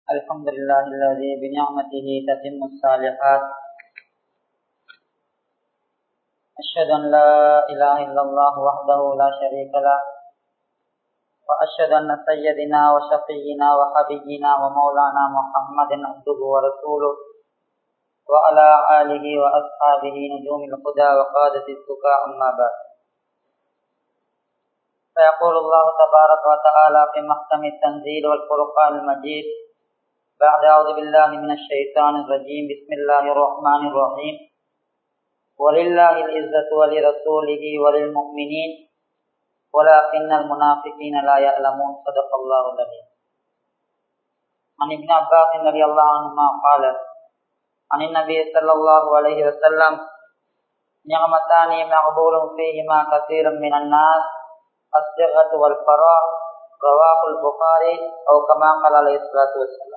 الحمد لله الذي بنعمته تتم الصالحات أشهد أن لا إله إلا الله وحده لا شريك له وأشهد أن سيدنا وشفينا وحبيبنا ومولانا محمد عبده ورسوله وعلى آله وأصحابه نجوم الهدى وقادة السكاء أما بعد فيقول الله تبارك وتعالى في محكم التنزيل والفرقان المجيد بعد أعوذ بالله من الشيطان الرجيم بسم الله الرحمن الرحيم ولله العزة ولرسوله وللمؤمنين ولكن المنافقين لا يعلمون صدق الله العظيم عن ابن عباس رضي الله عنهما قال عن النبي صلى الله عليه وسلم نعمتان مقبول فيهما كثير من الناس الصغة والفراغ رواه البخاري أو كما قال عليه الصلاة والسلام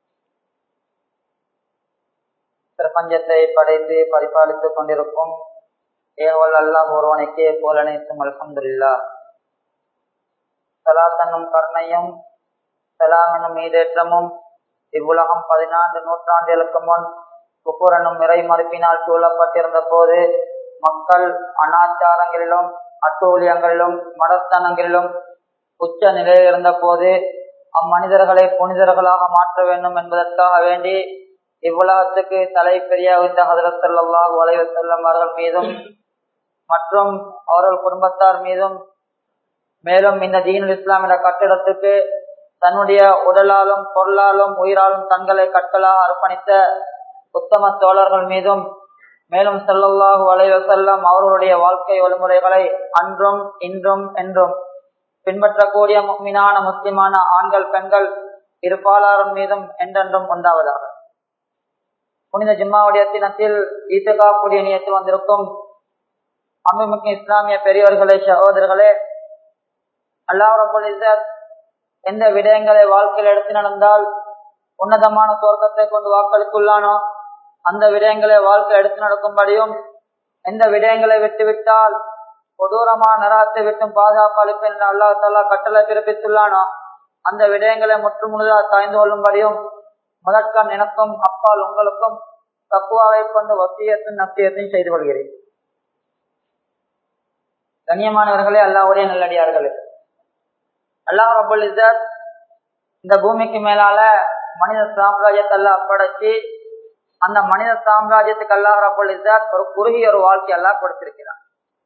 பிரபஞ்சத்தை படைத்து பரிபாலித்துக் கொண்டிருக்கும் ஏவல் அல்லாஹ் ஒருவனுக்கே போலனைத்தும் அல்ஹம்துல்லா சலாத்தனும் கருணையும் சலாமனும் மீதேற்றமும் இவ்வுலகம் பதினான்கு நூற்றாண்டுகளுக்கு முன் குப்புரனும் இறை மறுப்பினால் சூழப்பட்டிருந்த போது மக்கள் அனாச்சாரங்களிலும் அட்டூழியங்களிலும் மடத்தனங்களிலும் உச்ச நிலையில் இருந்த போது அம்மனிதர்களை புனிதர்களாக மாற்ற வேண்டும் என்பதற்காக வேண்டி இவ்வுலகத்துக்கு தலை பெரிய வைத்த ஹதரத் சல்லாஹ் வலைவ செல்லம் அவர்கள் மீதும் மற்றும் அவர்கள் குடும்பத்தார் மீதும் மேலும் இந்த தீனுல் இஸ்லாம் என்ற கட்டிடத்துக்கு தன்னுடைய உடலாலும் பொருளாலும் உயிராலும் தங்களை கட்டலாக அர்ப்பணித்த உத்தம தோழர்கள் மீதும் மேலும் செல்லல்லாஹு வலைவ செல்லம் அவர்களுடைய வாழ்க்கை வழிமுறைகளை அன்றும் இன்றும் என்றும் பின்பற்றக்கூடிய மீனான முஸ்லிமான ஆண்கள் பெண்கள் இருப்பாளரும் மீதும் என்றென்றும் உண்டாவதாக புனித ஜிம்மாவுடைய தினத்தில் ஈத்தகாப்புடைய நியத்து வந்திருக்கும் அன்புமிக்க இஸ்லாமிய பெரியவர்களே சகோதரர்களே அல்லாஹ் எந்த விடயங்களை வாழ்க்கையில் எடுத்து நடந்தால் உன்னதமான தோற்கத்தை கொண்டு வாக்களித்துள்ளானோ அந்த விடயங்களை வாழ்க்கை எடுத்து நடக்கும்படியும் எந்த விடயங்களை விட்டுவிட்டால் கொடூரமான நரகத்தை விட்டும் பாதுகாப்பு அளிப்பேன் என்று அல்லா தலா கட்டளை பிறப்பித்துள்ளானோ அந்த விடயங்களை முற்று முழுதாக சாய்ந்து கொள்ளும்படியும் முதற்கண் எனக்கும் அப்பால் உங்களுக்கும் தப்புவாவை கொண்டு வசியத்தின் நசியத்தையும் செய்து கொள்கிறேன் கண்ணியமானவர்களே அல்லாவுடைய நல்லடியார்களே அல்லாஹ் ரபுல் இசத் இந்த பூமிக்கு மேலால மனித சாம்ராஜ்யத்தை எல்லாம் அப்படைச்சு அந்த மனித சாம்ராஜ்யத்துக்கு அல்லாஹ் ரபுல் இசத் ஒரு குறுகிய ஒரு வாழ்க்கை எல்லாம் கொடுத்திருக்கிறான்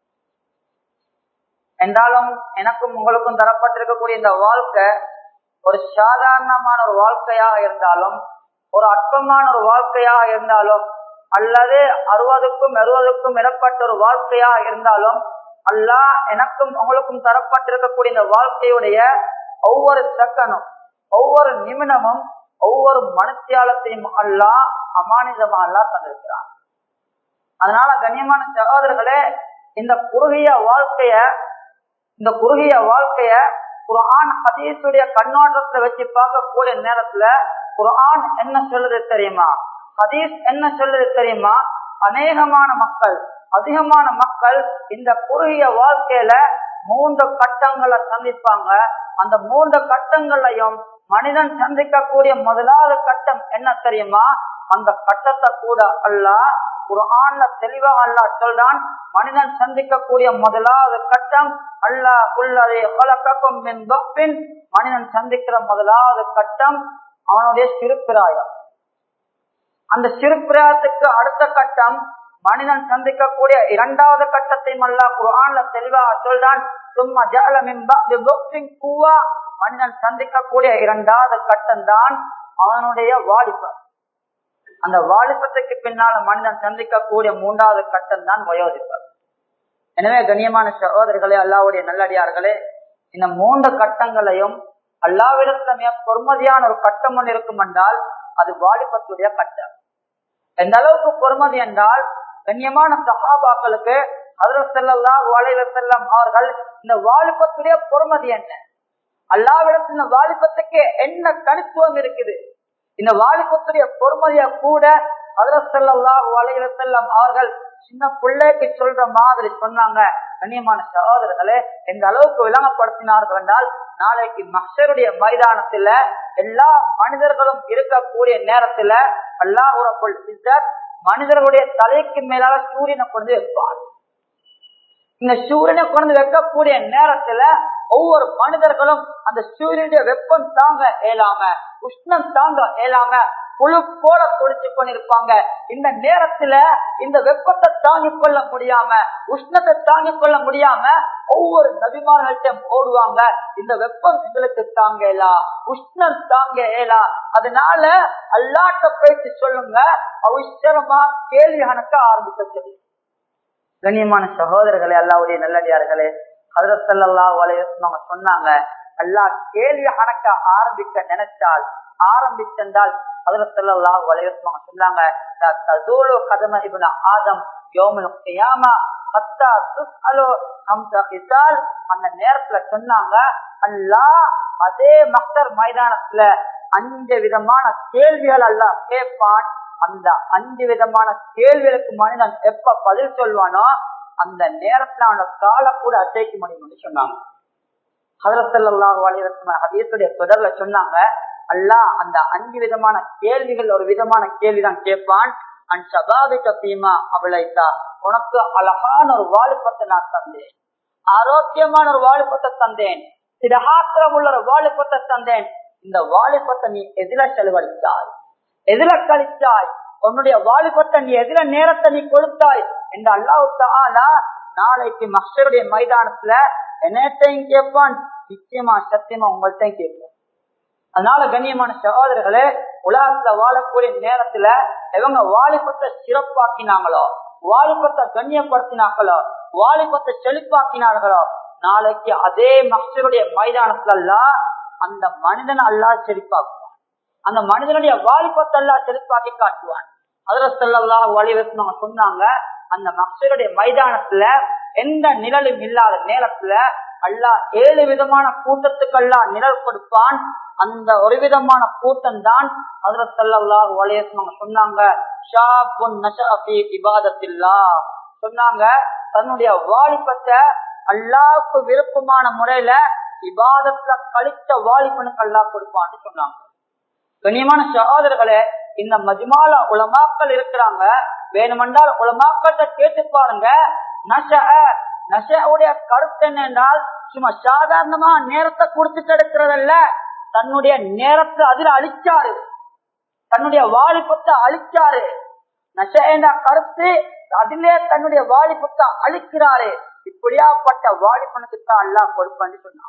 என்றாலும் எனக்கும் உங்களுக்கும் தரப்பட்டிருக்கக்கூடிய இந்த வாழ்க்கை ஒரு சாதாரணமான ஒரு வாழ்க்கையாக இருந்தாலும் ஒரு அற்பமான ஒரு வாழ்க்கையாக இருந்தாலும் அல்லது அறுபதுக்கும் அறுபதுக்கும் இடப்பட்ட ஒரு வாழ்க்கையாக இருந்தாலும் அல்லாஹ் எனக்கும் உங்களுக்கும் தரப்பட்டிருக்கக்கூடிய இந்த வாழ்க்கையுடைய ஒவ்வொரு செகனும் ஒவ்வொரு நிமிடமும் ஒவ்வொரு மனுத்தியாலத்தையும் அல்லாஹ் அமானிதமா அல்லா தந்திருக்கிறான் அதனால கண்ணியமான சகோதரர்களே இந்த குறுகிய வாழ்க்கைய இந்த குறுகிய வாழ்க்கைய குரான் ஹதீஸுடைய கண்ணோட்டத்துல வச்சு பார்க்கக்கூடிய நேரத்துல குரான் என்ன சொல்லுது தெரியுமா ஹதீஸ் என்ன சொல்லுது தெரியுமா அநேகமான மக்கள் அதிகமான மக்கள் இந்த குறுகிய வாழ்க்கையில மூன்று கட்டங்களை சந்திப்பாங்க அந்த மூன்று கட்டங்களையும் மனிதன் சந்திக்கக்கூடிய முதலாவது கட்டம் என்ன தெரியுமா அந்த கட்டத்தை கூட அல்ல குரான்ல தெளிவாக அல்லா சொல்றான் மனிதன் சந்திக்கக்கூடிய முதலாவது கட்டம் அல்லா உள்ளதை கலக்கக்கும் பின் மனிதன் சந்திக்கிற முதலாவது கட்டம் அவனுடைய சிறுப்பிராயம் அந்த சிறுப்பிராயத்துக்கு அடுத்த கட்டம் மனிதன் சந்திக்கக்கூடிய இரண்டாவது கட்டத்தையும் அல்லா குரான்ல தெளிவாக சொல்றான் சும்மா ஜலமிம்பா மனிதன் சந்திக்கக்கூடிய இரண்டாவது கட்டம் தான் அவனுடைய வாலிபம் அந்த வாலிபத்துக்கு பின்னால மனிதன் சந்திக்கக்கூடிய மூன்றாவது கட்டம் தான் வயோதிப்பம் எனவே கண்ணியமான சகோதரர்களே அல்லாவுடைய நல்லடியார்களே இந்த மூன்று கட்டங்களையும் அல்லாவிடத்துல பொறுமதியான ஒரு கட்டம் ஒன்று இருக்கும் என்றால் அது வாலிபத்துடைய கட்டம் எந்த அளவுக்கு பொறுமதி என்றால் கண்ணியமான சகாபாக்களுக்கு அதில் செல்லல்லா வளைவ செல்லம் அவர்கள் இந்த வாலிபத்துடைய பொறுமதி என்ன அல்லாவிடத்தில் இந்த வாலிபத்துக்கு என்ன தனித்துவம் இருக்குது இந்த வாலிபத்துடைய பொறுமதிய கூட ஹதரசல்லாஹு அலைஹி வஸல்லம் அவர்கள் சின்ன பிள்ளைக்கு சொல்ற மாதிரி சொன்னாங்க கண்ணியமான சகோதரர்களே எந்த அளவுக்கு விளங்கப்படுத்தினார்கள் என்றால் நாளைக்கு மஷருடைய மைதானத்துல எல்லா மனிதர்களும் இருக்கக்கூடிய நேரத்துல அல்லாஹ் ரப்பல் இஸ்ஸத் மனிதர்களுடைய தலைக்கு மேலால சூரியனை கொண்டு வைப்பார் இந்த சூரியனை கொண்டு வைக்கக்கூடிய நேரத்துல ஒவ்வொரு மனிதர்களும் அந்த சூரியனுடைய வெப்பம் தாங்க இயலாம உஷ்ணம் தாங்க இயலாம புழு போல துடிச்சு கொண்டிருப்பாங்க இந்த நேரத்துல இந்த வெப்பத்தை தாங்கிக் கொள்ள முடியாம உஷ்ணத்தை தாங்கிக் கொள்ள முடியாம ஒவ்வொரு நபிமார்கள்ட்ட ஓடுவாங்க இந்த வெப்பம் எங்களுக்கு தாங்க இயலா உஷ்ணம் தாங்க இயலா அதனால அல்லாட்ட பேச்சு சொல்லுங்க அவசரமா கேள்வி கணக்க ஆரம்பிக்க சொல்லி கண்ணியமான சகோதரர்களே அல்லாவுடைய நல்லடியார்களே ஹதரத்தல்லா வலையஅவங்க சொன்னாங்க அல்லாஹ் கேள்வி கணக்க ஆரம்பிக்க நினைச்சால் ஆரம்பிச்சென்றால் ஹதரத்தல்லா வலையஅவங்க சொன்னாங்க தசூலு கதம இப்னு ஆதம் யோமுல் கியாமா ஹத்தா துஸ்அலு ஹம்சா கிசால் அந்த நேரத்துல சொன்னாங்க அல்லாஹ் அதே மக்தர் மைதானத்துல அஞ்சு விதமான கேள்விகள் அல்லாஹ் கேட்பான் அந்த அஞ்சு விதமான கேள்விகளுக்கு மனிதன் எப்ப பதில் சொல்வானோ அந்த நேரத்துல அவனோட காலை கூட அசைக்க முடியும்னு சொன்னாங்க ஹதரத்தல்லாஹு அலைவசம் ஹதீசுடைய தொடர்ல சொன்னாங்க அல்லாஹ் அந்த அஞ்சு விதமான கேள்விகள் ஒரு விதமான கேள்விதான் கேட்பான் அன் சபாபிக்க பீமா அவளைத்தா உனக்கு அழகான ஒரு வாலிபத்தை நான் தந்தேன் ஆரோக்கியமான ஒரு வாலிபத்தை தந்தேன் திடகாத்திரம் உள்ள ஒரு வாலிபத்தை தந்தேன் இந்த வாலிபத்தை நீ எதிர செலவழித்தாய் எதிர கழித்தாய் உன்னுடைய வாலிபத்தை நீ எதிர நேரத்தை நீ கொடுத்தாய் என்று அல்லாஹு நாளைக்கு மக்களுடைய மைதானத்துல என்னத்தையும் கேட்பான் நிச்சயமா சத்தியமா உங்கள்கிட்டையும் கேட்பான் அதனால கண்ணியமான சகோதரர்களே உலகத்துல வாழக்கூடிய நேரத்துல இவங்க வாலிபத்தை சிறப்பாக்கினாங்களோ வாலிபத்தை கண்ணியப்படுத்தினாங்களோ வாலிபத்தை செழிப்பாக்கினார்களோ நாளைக்கு அதே மக்களுடைய மைதானத்துல எல்லாம் அந்த மனிதன் அல்லா செழிப்பாக்குவான் அந்த மனிதனுடைய வாலிபத்தை எல்லாம் செழிப்பாக்கி காட்டுவான் அதுல செல்லல்லா வலிவசம் சொன்னாங்க அந்த மக்களுடைய மைதானத்துல எந்த நிழலும் இல்லாத நேரத்துல அல்லா ஏழு விதமான கூட்டத்துக்கெல்லாம் நிழல் கொடுப்பான் அந்த ஒரு விதமான கூட்டம் தான் அதுல செல்லல்லா வலிவசம் சொன்னாங்க சொன்னாங்க தன்னுடைய வாலிபத்தை அல்லாவுக்கு விருப்பமான முறையில விவாதத்துல கழித்த வாலிபனுக்கு அல்லா கொடுப்பான்னு சொன்னாங்க கண்ணியமான சகோதரர்களே இந்த மஜ்மால உலமாக்கள் இருக்கிறாங்க வேணுமென்றால் உலமாக்கள்கிட்ட கேட்டு பாருங்க நஷ நஷவுடைய கருத்து என்னென்றால் சும்மா சாதாரணமா நேரத்தை கொடுத்துட்டு எடுக்கிறதல்ல தன்னுடைய நேரத்தை அதுல அழிச்சாரு தன்னுடைய வாலிபத்தை அழிச்சாரு நஷ என்ற கருத்து அதிலே தன்னுடைய வாலிபத்தை அழிக்கிறாரு இப்படியாப்பட்ட வாலிபனுக்கு தான் எல்லாம் கொடுப்பேன்னு சொன்னாங்க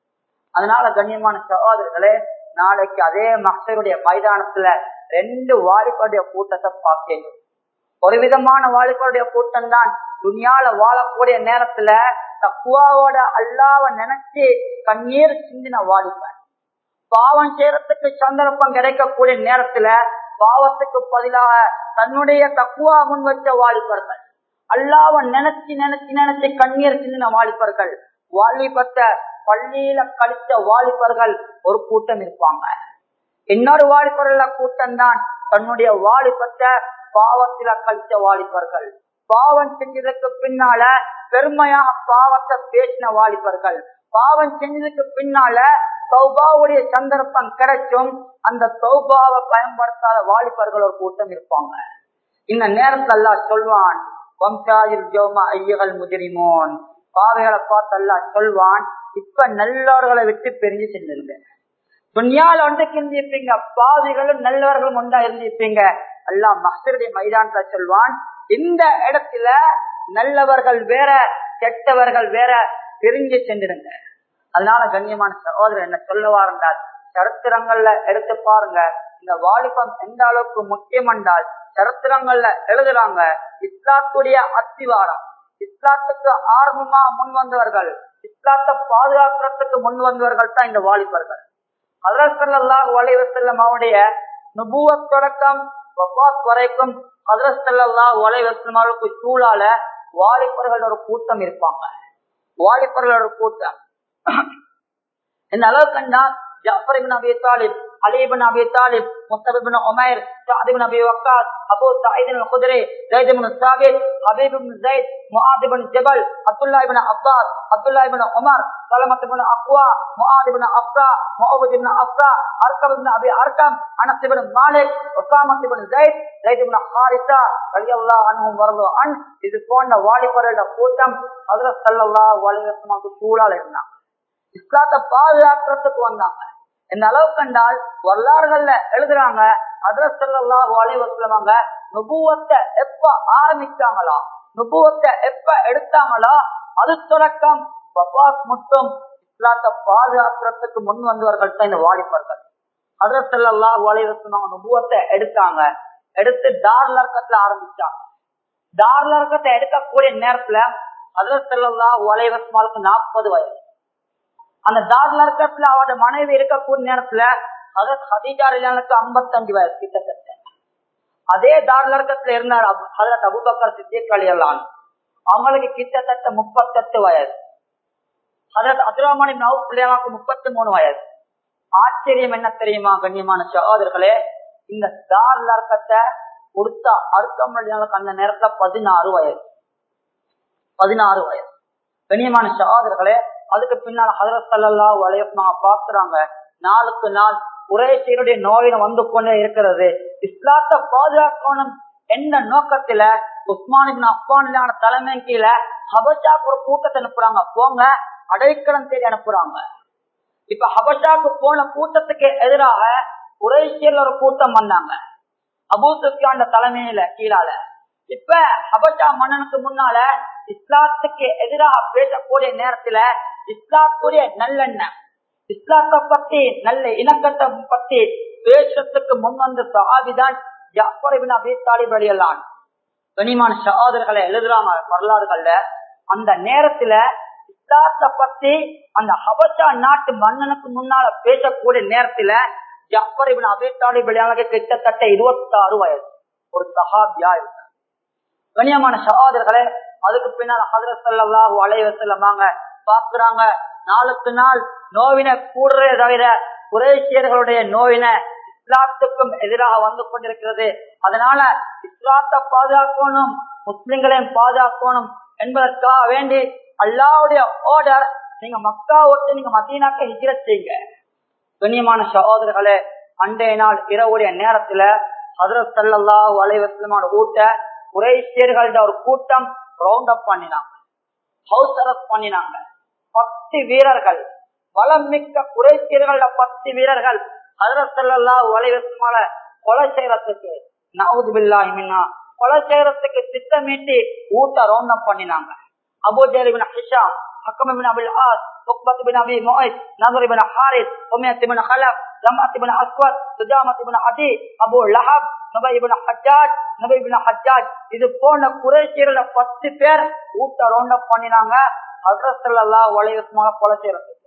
அதனால கண்ணியமான சகோதரர்களே நாளைக்கு அதே மக்களுடைய மைதானத்துல ரெண்டு வாலிபருடைய கூட்டத்தை பார்த்தேன் ஒரு விதமான வாலிபருடைய கூட்டம் தான் துணியால வாழக்கூடிய நேரத்துல தக்குவாவோட அல்லாவ நினைச்சு கண்ணீர் சிந்தின வாலிபன் பாவம் செய்யறதுக்கு சந்தர்ப்பம் கிடைக்கக்கூடிய நேரத்துல பாவத்துக்கு பதிலாக தன்னுடைய தக்குவா முன் வச்ச வாலிபர்கள் அல்லாவ நினைச்சு நினைச்சு நினைச்சு கண்ணீர் சிந்தின வாலிபர்கள் வாலிபத்தை பள்ளியில கழித்த வாலிபர்கள் ஒரு கூட்டம் இருப்பாங்க இன்னொரு வாலிபர்கள் கூட்டம் தான் தன்னுடைய வாலிபத்தை பாவத்தில கழித்த வாலிபர்கள் பாவம் செஞ்சதுக்கு பின்னால பெருமையாக பாவத்தை பேசின வாலிபர்கள் பாவம் செஞ்சதுக்கு பின்னால சௌபாவுடைய சந்தர்ப்பம் கிடைச்சும் அந்த சௌபாவை பயன்படுத்தாத வாலிபர்கள் ஒரு கூட்டம் இருப்பாங்க இந்த நேரத்துல சொல்வான் வம்சாயில் ஜோமா ஐயகள் முதிரிமோன் பாவைகளை பார்த்து அல்லா சொல்வான் இப்ப நல்லவர்களை விட்டு பிரிஞ்சு செஞ்சிருங்க துன்யால ஒன்று இருந்திருப்பீங்க பாவிகளும் நல்லவர்களும் ஒன்றா இருந்திருப்பீங்க அல்லா மஸ்தருடைய மைதானத்துல சொல்வான் இந்த இடத்துல நல்லவர்கள் வேற கெட்டவர்கள் வேற பிரிஞ்சு சென்றிருங்க அதனால கண்ணியமான சகோதரர் என்ன சொல்லுவார் என்றால் சரித்திரங்கள்ல எடுத்து பாருங்க இந்த வாலிபம் எந்த அளவுக்கு முக்கியம் என்றால் சரித்திரங்கள்ல எழுதுறாங்க இஸ்லாத்துடைய அத்திவாரம் இஸ்லாத்துக்கு ஆர்வமா முன் வந்தவர்கள் இஸ்லாத்தை பாதுகாக்கிறதுக்கு முன் வந்தவர்கள் தான் இந்த வாலிபர்கள் ஹதரசல்லாஹ் வலைவசல்லம் அவருடைய நுபுவத் தொடக்கம் வபாத் வரைக்கும் ஹதரசல்லாஹ் வலைவசல்லம் அவர்களுக்கு சூழால வாலிபர்கள் ஒரு கூட்டம் இருப்பாங்க வாலிபர்கள் ஒரு கூட்டம் இந்த அளவுக்கு கண்டா ஜாஃபர் இப்னு அபி தாலிப் அலிபின் அபி தாலிப் முஸ்தபிபின் உமைர் சாதிபின் அபி வக்காஸ் அபு சாயிதின் குதிரை ஜெய்திபின் சாபித் ஹபீபின் ஜெயித் முஆதிபின் ஜபல் அப்துல்லாஹிபின் அப்பாஸ் அப்துல்லாஹிபின் உமர் சலமத்திபின் அக்வா முஆதிபின் அப்ரா முஹம்மதிபின் அப்ரா அர்கபின் அபி அர்கம் அனஸ்பின் மாலிக் உசாமத்திபின் ஜெயித் ஜெய்திபின் ஹாரிசா ரலியல்லாஹு அன்ஹும் வரது அன் இது போன்ற வாலிபரோட கூட்டம் ஹஜ்ரத் ஸல்லல்லாஹு அலைஹி வஸல்லம் சூழல் இருந்தாங்க இஸ்லாத்தை பாதுகாக்கிறதுக்கு வந்தாங்க இந்த அளவு கண்டால் வரலாறுகள்ல எழுதுறாங்க ஹஜ்ரத் ஸல்லல்லாஹு அலைஹி வஸல்லம் நுபுவத்தை எப்ப ஆரம்பிச்சாங்களா நுபுவத்தை எப்ப எடுத்தாங்களா அது தொடக்கம் வஃபாத் மட்டும் இஸ்லாத்தை பாதுகாக்கிறதுக்கு முன் வந்தவர்கள் தான் இந்த வாலிபர்கள் ஹஜ்ரத் ஸல்லல்லாஹு அலைஹி வஸல்லம் நுபுவத்தை எடுத்தாங்க எடுத்து தார்லர்க்கத்துல ஆரம்பிச்சாங்க தார்லர்க்கத்தை எடுக்கக்கூடிய நேரத்துல ஹஜ்ரத் ஸல்லல்லாஹு அலைஹி வஸல்லம் நாற்பது வயசு அந்த தார்லர்க்கத்துல அவரோட மனைவி இருக்கக்கூடிய நேரத்துல ஹஜரத் ஹதீஜா ரலியல்லாஹு ஐம்பத்தஞ்சு வயசு கிட்டத்தட்ட அதே தார்லர்க்கத்துல இருந்தார் அபு- ஹஜரத் அபூபக்கர் சித்திக் ரலியல்லாஹு அவங்களுக்கு கிட்டத்தட்ட முப்பத்தெட்டு வயசு ஹஜரத் அப்துரஹ்மான் இப்னு அவுஃப் ரலியல்லாஹு முப்பத்தி மூணு வயசு ஆச்சரியம் என்ன தெரியுமா கண்ணியமான சகோதரர்களே இந்த தார்லர்க்கத்தை கொடுத்த அர்த்தம் ரலியல்லாஹு அந்த நேரத்துல பதினாறு வயசு பதினாறு வயசு கண்ணியமான சகோதரர்களே அதுக்கு பின்னால் ஹதரத் ஸல்லல்லாஹு அலைஹி வஸல்லம் பாக்குறாங்க நாளுக்கு நாள் குறைஷியருடைய நோயின வந்து கொண்டே இருக்கிறது இஸ்லாத்தை பாதுகாக்கணும் என்ற நோக்கத்துல உஸ்மான் இப்னு அஃபான் தலைமை கீழே ஹபஷாக்கு ஒரு கூட்டத்தை அனுப்புறாங்க போங்க அடைக்கலம் தேடி அனுப்புறாங்க இப்ப ஹபஷாக்கு போன கூட்டத்துக்கு எதிராக குறைஷியர்ல ஒரு கூட்டம் வந்தாங்க அபூ சுஃபியான் தலைமையில கீழால இப்ப ஹபஷா மன்னனுக்கு முன்னால இஸ்லாத்துக்கு எதிராக பேசக்கூடிய நேரத்துல இஸ்லாத்துடைய நல்லெண்ணம் இஸ்லாத்தை பத்தி நல்ல இணக்கத்தை பத்தி பேசுறதுக்கு முன் வந்த சஹாபிதான் ஜாஃபர் இப்னு அபீ தாலிப் ரலியல்லாஹு அன்ஹு. கனிமான சகோதரர்களை எழுதுறாங்க வரலாறுகள்ல அந்த நேரத்துல இஸ்லாத்தை பத்தி அந்த ஹபஷா நாட்டு மன்னனுக்கு முன்னால பேசக்கூடிய நேரத்துல ஜாஃபர் இப்னு அபீ தாலிப் ரலியல்லாஹு அன்ஹு கிட்டத்தட்ட இருபத்தாறு வயசு ஒரு சஹாபியா இருந்தார் கண்ணியமான சகோதரர்களே அதுக்கு பின்னால் ஹதரத் ஸல்லல்லாஹு அலைஹி வஸல்லமாங்க பாக்குறாங்க நாளுக்கு நாள் நோவின கூடுறே தவிர குறைசியர்களுடைய நோவின இஸ்லாத்துக்கும் எதிராக வந்து கொண்டிருக்கிறது அதனால இஸ்லாத்தை பாதுகாக்கணும் முஸ்லிம்களையும் பாதுகாக்கணும் என்பதற்காக வேண்டி அல்லாவுடைய ஆர்டர் நீங்க மக்கா விட்டு நீங்க மதீனாக்க ஹிஜ்ரத் செய்யுங்க கண்ணியமான சகோதரர்களே அன்றைய நாள் இரவுடைய நேரத்துல ஹதரத் ஸல்லல்லாஹு அலைஹி வஸல்லமோட ஊட்ட குறைசியர்கள்ட ஒரு கூட்டம் ரவுண்ட் அப் பண்ணினாங்க ஹவுஸ் அரெஸ்ட் பண்ணினாங்க பத்து வீரர்கள் வளம் மிக்க குறைசியர்கள்ட பத்து வீரர்கள் ஹதரத் ஸல்லல்லாஹு அலைஹி வஸல்லமோட கொலை செய்யறதுக்கு நவுது பில்லாஹி மின்னா கொலை செய்யறதுக்கு திட்டமிட்டு ஊட்ட ரவுண்ட் அப் பண்ணினாங்க Abu Jahl ibn Hisham حكم بن ابي العاص عقبة بن ابي معيط نضر بن حارث أمية بن خلف لمعة بن اسود سجامة بن عدي ابو لهب Nubaih ibn Hajjaj Nubaih ibn Hajjaj இது போன்ற குறைஷியர்கள பத்து பேர் ஊட்ட ரவுண்ட் அப் பண்ணினாங்க ஹஜ்ரத் ஸல்லல்லாஹு அலைஹி வஸல்லம் கொலை செய்யறதுக்கு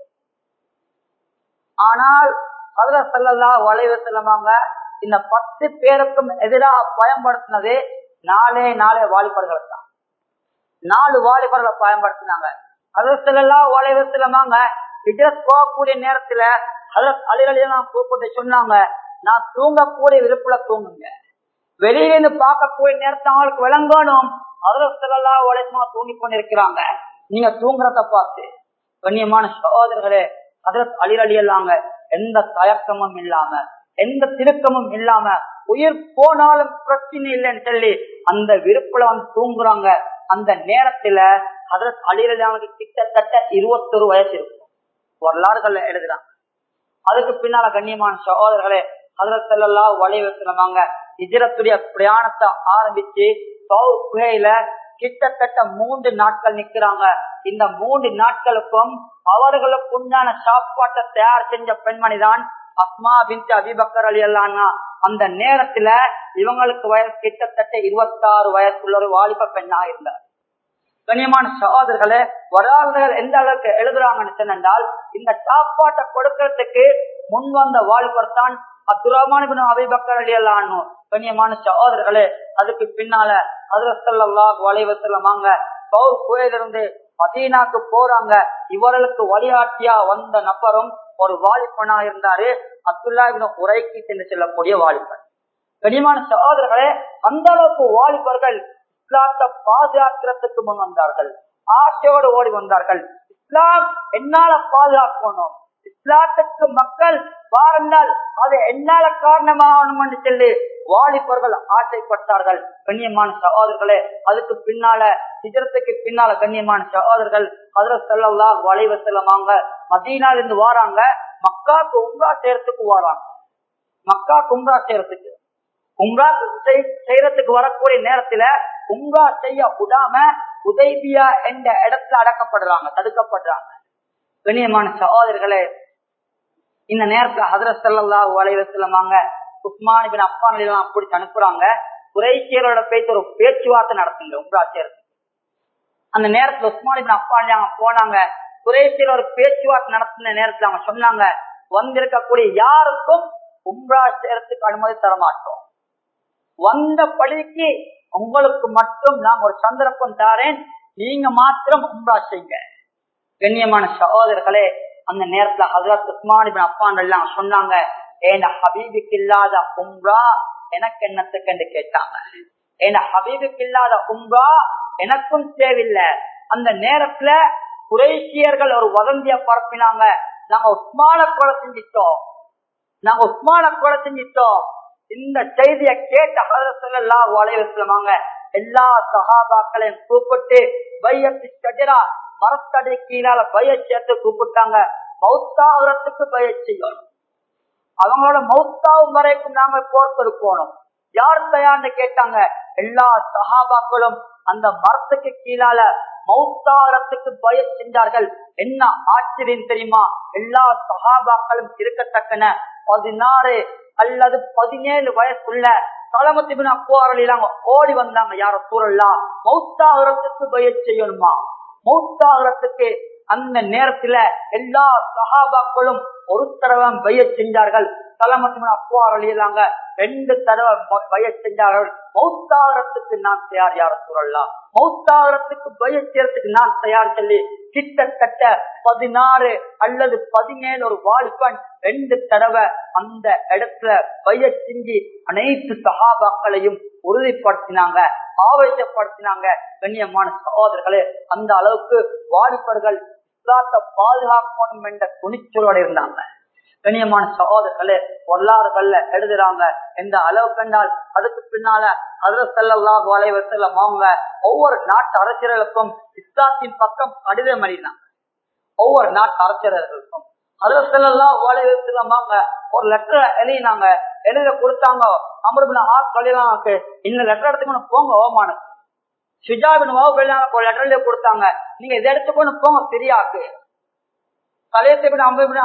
ஆனால் ஹஜ்ரத் ஸல்லல்லாஹு அலைஹி வஸல்லமாங்க இந்த பத்து பேருக்கும் எதிராக பயன்படுத்தினது நாலே நாலே வாலிபர்கள் தான் நாலு வாலிபர்களை பயன்படுத்தினாங்க ஹதரத் வலைவசலமாங்க ஹிஜரத் போகக்கூடிய நேரத்துல ஹதரத் அலிரலியெல்லாம் கூப்பிட்டு சொன்னாங்க நான் தூங்கக்கூடிய விருப்புல தூங்குங்க வெளியிலிருந்து பார்க்கக்கூடிய நேரத்தை அவங்களுக்கு விளங்கணும் ஹதரத் சல்லா வலைசமா தூங்கி கொண்டிருக்கிறாங்க நீங்க தூங்குறத பார்த்து கண்ணியமான சகோதரர்களே ஹதரத் அலிரலியல்லாங்க எந்த தயக்கமும் இல்லாம எந்த திருக்கமும் இல்லாம உயிர் போனாலும் பிரச்சனை இல்லைன்னு சொல்லி அந்த விருப்புல வந்து தூங்குறாங்க அந்த நேரத்துல ஹதரத் அலிரலியானுக்கு கிட்டத்தட்ட இருபத்தொரு வயசு இருக்கும் வரலாறுகள்ல எழுதுறாங்க அதுக்கு பின்னால கண்ணியமான சகோதரர்களே ஹதரத் செல்லல்லா வலைவசனமாங்க இஜரத்துடைய பிரயாணத்தை ஆரம்பிச்சு சவுத் குகையில கிட்டத்தட்ட மூன்று நாட்கள் நிக்கிறாங்க இந்த மூன்று நாட்களுக்கும் அவர்களுக்கு உண்டான சாப்பாட்டை தயார் செஞ்ச பெண்மணி தான் அஸ்மா பின் அபிபக்கர் அலி அல்லானா அந்த நேரத்துல இவங்களுக்கு வயசு கிட்டத்தட்ட இருபத்தாறு வயசுள்ள ஒரு வாலிப பெண்ணா இருந்தார் கண்ணியமான சகோதரர்களே வரலாறுகள் எந்த அளவுக்கு எழுதுறாங்கன்னு சொன்னால் இந்த சாப்பாட்டை கொடுக்கறதுக்கு முன் வந்த வாலிபர் தான் அப்துரஹ்மான் அபிபக்கர் அலி அல்லானு கண்ணியமான சகோதரர்களே அதுக்கு பின்னால அதிரசல்லா வலைவசல்லமாங்க பௌர் குகையிலிருந்து மதீனாக்கு போறாங்க இவர்களுக்கு வழிகாட்டியா வந்த நபரும் ஒரு வாலிபனா இருந்தாரு அப்துல்லா உரைக்கு என்று சொல்லக்கூடிய வாலிபன் கனிமான சகோதரர்களே அந்த அளவுக்கு வாலிபர்கள் இஸ்லாத்தை பாதுகாக்கிறதுக்கு முன் வந்தார்கள் ஆசையோடு ஓடி வந்தார்கள் இஸ்லாம் என்னால பாதுகாக்கணும் இஸ்லாத்துக்கு மக்கள் வாருங்கள் அது என்னால காரணமாகணும் என்று சொல்லி வாலிபர்கள் ஆசைப்பட்டார்கள் கண்ணியமான சகோதரர்களே அதுக்கு பின்னால சிஜரத்துக்கு பின்னால கண்ணியமான சகோதரர்கள் அதுல செல்லலாம் வளைவ செல்லவாங்க மதீனால இருந்து வாராங்க மக்காக்கு உம்ரா செய்யறதுக்கு வாராங்க மக்கா கும்ரா செய்யறதுக்கு உம்ரா செய்யறதுக்கு வரக்கூடிய நேரத்துல உம்ரா செய்ய விடாம உதய்பியா என்ற இடத்துல அடக்கப்படுறாங்க தடுக்கப்படுறாங்க கண்ணியமான சகோதரர்களே இந்த நேரத்துல ஹதரத் சல்லா வலைவசலமாங்க உஸ்மான் பின் அப்பான் எல்லாம் பிடிச்சு அனுப்புறாங்க குறைசியரோட பேச்சு ஒரு பேச்சுவார்த்தை நடத்துங்க உம்ரா செய்யறதுக்கு அந்த நேரத்துல உஸ்மான் பின் அப்பான் அவங்க போனாங்க குறைசியர் ஒரு பேச்சுவார்த்தை நடத்தின நேரத்துல அவங்க சொன்னாங்க வந்திருக்கக்கூடிய யாருக்கும் உம்ரா செய்யறதுக்கு அனுமதி தர மாட்டோம் வந்த படிக்கு உங்களுக்கு மட்டும் நான் ஒரு சந்தர்ப்பம் தாரேன் நீங்க மாத்திரம் உம்ரா செய்யுங்க கண்ணியமான சகோதரர்களே அந்த நேரத்துல ஹசரத் உஸ்மான் அப்பான் எல்லாம் சொன்னாங்க ஏன ஹபீபுக்கு இல்லாத உம்ரா எனக்கு என்னத்துக்கு என்று கேட்டாங்க ஏன ஹபீபுக்கு இல்லாத உம்ரா எனக்கும் தேவையில்லை அந்த நேரத்துல குறைசியர்கள் ஒரு வதந்திய பரப்பினாங்க நாங்க உஸ்மான கொலை செஞ்சிட்டோம் நாங்க உஸ்மான கொலை செஞ்சிட்டோம் இந்த செய்தியை கேட்ட ஹதரத்துலாம் வளைவசலமாங்க எல்லா சகாபாக்களையும் கூப்பிட்டு பையத்து கஜரா மரத்தடை கீழால பய சேர்த்து கூப்பிட்டாங்க மௌத்தாகிறதுக்கு பய செய்யணும் அவங்களோட மௌத்தாவும் வரைக்கும் நாங்க போர்த்தது போனோம் யார் தயார்னு கேட்டாங்க எல்லா சகாபாக்களும் அந்த மரத்துக்கு கீழால மௌத்தாரத்துக்கு பய செஞ்சார்கள் என்ன ஆச்சரியம் தெரியுமா எல்லா சகாபாக்களும் இருக்கத்தக்கன பதினாறு அல்லது பதினேழு வயசுள்ள தளமத்திபின் அப்போரலாம் ஓடி வந்தாங்க யார சூழல்லாம் மௌத்தாகிறதுக்கு பய செய்யணுமா மௌத்தாகிறதுக்கு அந்த நேரத்துல எல்லா சகாபாக்களும் ஒரு தடவை பய செஞ்சார்கள் தலமத்தின் அப்போ அழியலாங்க ரெண்டு தடவை பய செஞ்சார்கள் மௌத்தாகிறதுக்கு நான் தயார் யார சூழலாம் மௌத்தாகிறதுக்கு பய செய்யறதுக்கு நான் தயார் சொல்லி கிட்டத்தட்ட பதினாறு அல்லது பதினேழு ஒரு வாலிபன் ரெண்டு தடவை அந்த இடத்துல பய செஞ்சு அனைத்து சகாபாக்களையும் உறுதிப்படுத்தினாங்க ஆவேசப்படுத்தினாங்க கண்ணியமான சகோதரர்களே அந்த அளவுக்கு வாலிபர்கள் இஸ்லாத்தை பாதுகாக்கணும் என்ற துணிச்சலோடு இருந்தாங்க கண்ணியமான சகோதரர்களே வரலாறுகள்ல எழுதுறாங்க எந்த அளவு கண்டால் அதுக்கு பின்னால அதுல செல்லலாம் வலைவசல்லம் அவங்க ஒவ்வொரு நாட்டு அரசியர்களுக்கும் இஸ்லாத்தின் பக்கம் கடிதம் எழுதினாங்க ஒவ்வொரு நாட்டு அரசியர்களுக்கும் அதுல செல்லலாம் வலைவசல்லம் அவங்க ஒரு லெட்டர் எழுதினாங்க எழுத கொடுத்தாங்க அமருபின் ஆ சொல்லிடலாம்க்கு இந்த லெட்டர் எடுத்துக்கணும் போங்க ஓமானுக்கு சுஜாபின் ஒரு லெட்டர்ல கொடுத்தாங்க நீங்க இதை எடுத்துக்கொண்டு போங்க சிரியாக்கு கலையத்தை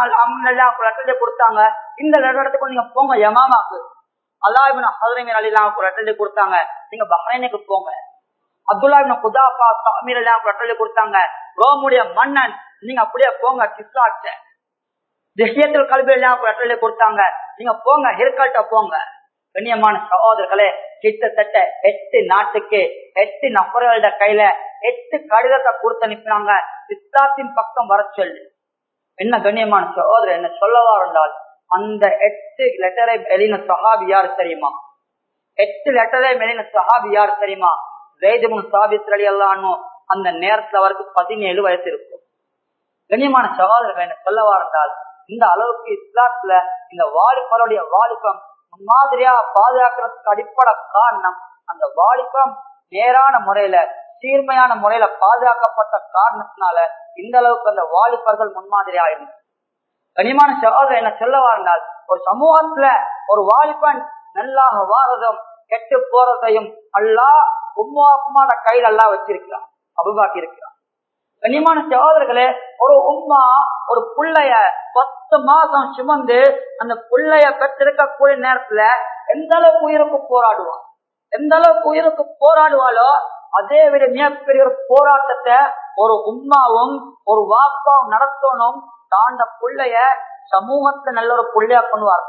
அம்பு கொடுத்தாங்க இந்த லெட்டருக்கு நீங்க போங்க யமாமாக்கு அல்லாஹிபின் ஹசரமின் அலிலாம் லெட்டர் கொடுத்தாங்க நீங்க பஹ்ரைனுக்கு போங்க அப்துல்லா குதாபா சாமீர் எல்லாம் லெட்டர் கொடுத்தாங்க ரோமுடைய மன்னன் நீங்க அப்படியே போங்க கிஸ்லாட்ட திஷ்யத்தில் கல்வி எல்லாம் லெட்டர் கொடுத்தாங்க நீங்க போங்க ஹிர்கல்ட்ட போங்க கண்ணியமான சகோதரர்களே கிட்டத்தட்ட எட்டு நாட்டுக்கு எட்டு நபர்களோட கையில எட்டு கடிதத்தை கொடுத்து அனுப்பினாங்க இஸ்லாத்தின் பக்கம் வர சொல்லு என்ன கண்ணியமான சகோதரர் என்ன சொல்லவா இருந்தால் அந்த எட்டு லெட்டரை எழுதின சஹாபி யார் தெரியுமா எட்டு லெட்டரை எழுதின சஹாபி யார் தெரியுமா ஜெய்தமுன் சாபித் அலி அல்லான்னு அந்த நேரத்துல அவருக்கு பதினேழு வயசு இருக்கும் கண்ணியமான சகோதரர்கள் என்ன சொல்லவா இருந்தால் இந்த அளவுக்கு இஸ்லாத்துல இந்த வாலிபருடைய வாலிபம் முன்மாதிரியா பாதுகாக்கிறதுக்கு அடிப்படை காரணம் அந்த வாலிபம் நேரான முறையில சீர்மையான முறையில பாதுகாக்கப்பட்ட காரணத்தினால இந்த அளவுக்கு அந்த வாலிபர்கள் முன்மாதிரியா இருந்தது கனிமான சகோதரர் என்ன சொல்ல வாழ்ந்தால் ஒரு சமூகத்துல ஒரு வாலிபன் நல்லாக வாரதும் கெட்டு போறதையும் அல்லா உம்மா உம்மாட கையில் அல்லா வச்சிருக்கிறான் அபுபாக்கி இருக்கிறான் கண்ணியமான சகோதரர்களே ஒரு உம்மா ஒரு புள்ளைய பத்து மாசம் சுமந்து அந்த புள்ளைய பெற்றிருக்கக்கூடிய நேரத்துல எந்த அளவுக்கு உயிருக்கு போராடுவான் எந்த அளவுக்கு உயிருக்கு போராடுவாளோ அதே விட மிகப்பெரிய ஒரு போராட்டத்தை ஒரு உம்மாவும் ஒரு வாப்பாவும் நடத்தணும் தாண்ட புள்ளைய சமூகத்தை நல்ல ஒரு புள்ளையா கொண்டு வர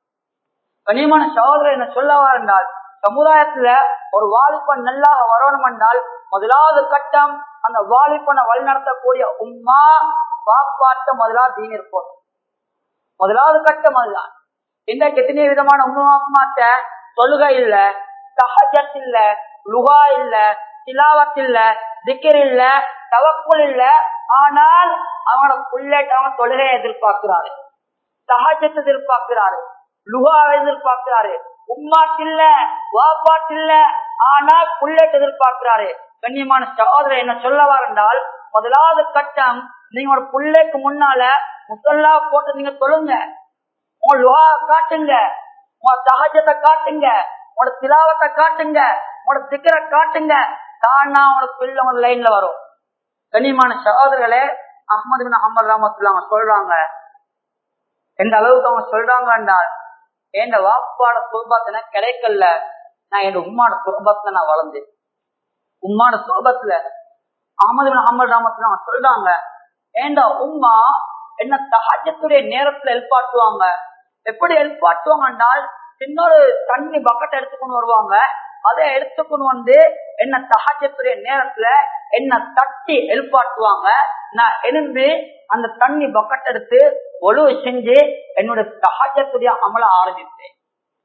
கனியமான சகோதரர் என்ன சொல்லவா இருந்தால் சமுதாயத்துல ஒரு வாலிபன் நல்லா வரணும் என்றால் முதலாவது கட்டம் அந்த வாலிபனை வழிநடத்தக்கூடிய உம்மா பாப்பாட்ட முதலாவது தீன் இருப்போம் முதலாவது கட்டம் அதுதான் இன்றைக்கு எத்தனை விதமான உண்மாட்ட தொழுகை இல்ல சஹஜத் இல்ல லுகா இல்ல திலாவத் இல்ல திக்கர் இல்ல தவக்குள் இல்ல ஆனால் அவனோட புள்ளேட்ட அவன் தொழுகையை எதிர்பார்க்கிறாரு சஹஜத்தை எதிர்பார்க்கிறாரு லுகாவை எதிர்பார்க்கிறாரு உம்மாட்டில்ல வாப்பாட்டில்ல ஆனால் புள்ளேட் எதிர்பார்க்கிறாரு கண்ணியமான சகோதரர் என்ன சொல்லவார் என்றால் முதலாவது கட்டம் நீங்க ஒரு புள்ளைக்கு முன்னால முசல்லா போட்டு நீங்க தொழுங்க உங்க லுகா காட்டுங்க உங்க சகஜத்தை காட்டுங்க உங்களோட திலாவத்தை காட்டுங்க உங்களோட திக்கரை காட்டுங்க தானா உங்களோட பிள்ளை உங்க லைன்ல வரும் கண்ணியமான சகோதரர்களே அஹமது பின் அஹமது ராமத்துல அவங்க சொல்றாங்க எந்த அளவுக்கு அவங்க சொல்றாங்க என்றால் என் வாப்பாட சுகபாத்தின கிடைக்கல நான் என் உம்மாட சுகபாத்துல நான் வளர்ந்தேன் உம்மாட சுகபத்துல அகமது பின் அஹமது ராமத்துல அவங்க சொல்றாங்க ஏண்டா உம்மா என்ன தகஜத்துடைய நேரத்துல எழுப்பாட்டுவாங்க எப்படி எழுப்பாட்டுவாங்க என்றால் இன்னொரு தண்ணி பக்கெட் எடுத்துக்கொண்டு வருவாங்க அதை எடுத்துக்கொண்டு வந்து என்ன தகஜத்துடைய நேரத்துல என்ன தட்டி எழுப்பாட்டுவாங்க நான் எழுந்து அந்த தண்ணி பக்கெட் எடுத்து ஒழுவு செஞ்சு என்னுடைய தகஜத்துடைய அமல ஆரம்பித்தேன்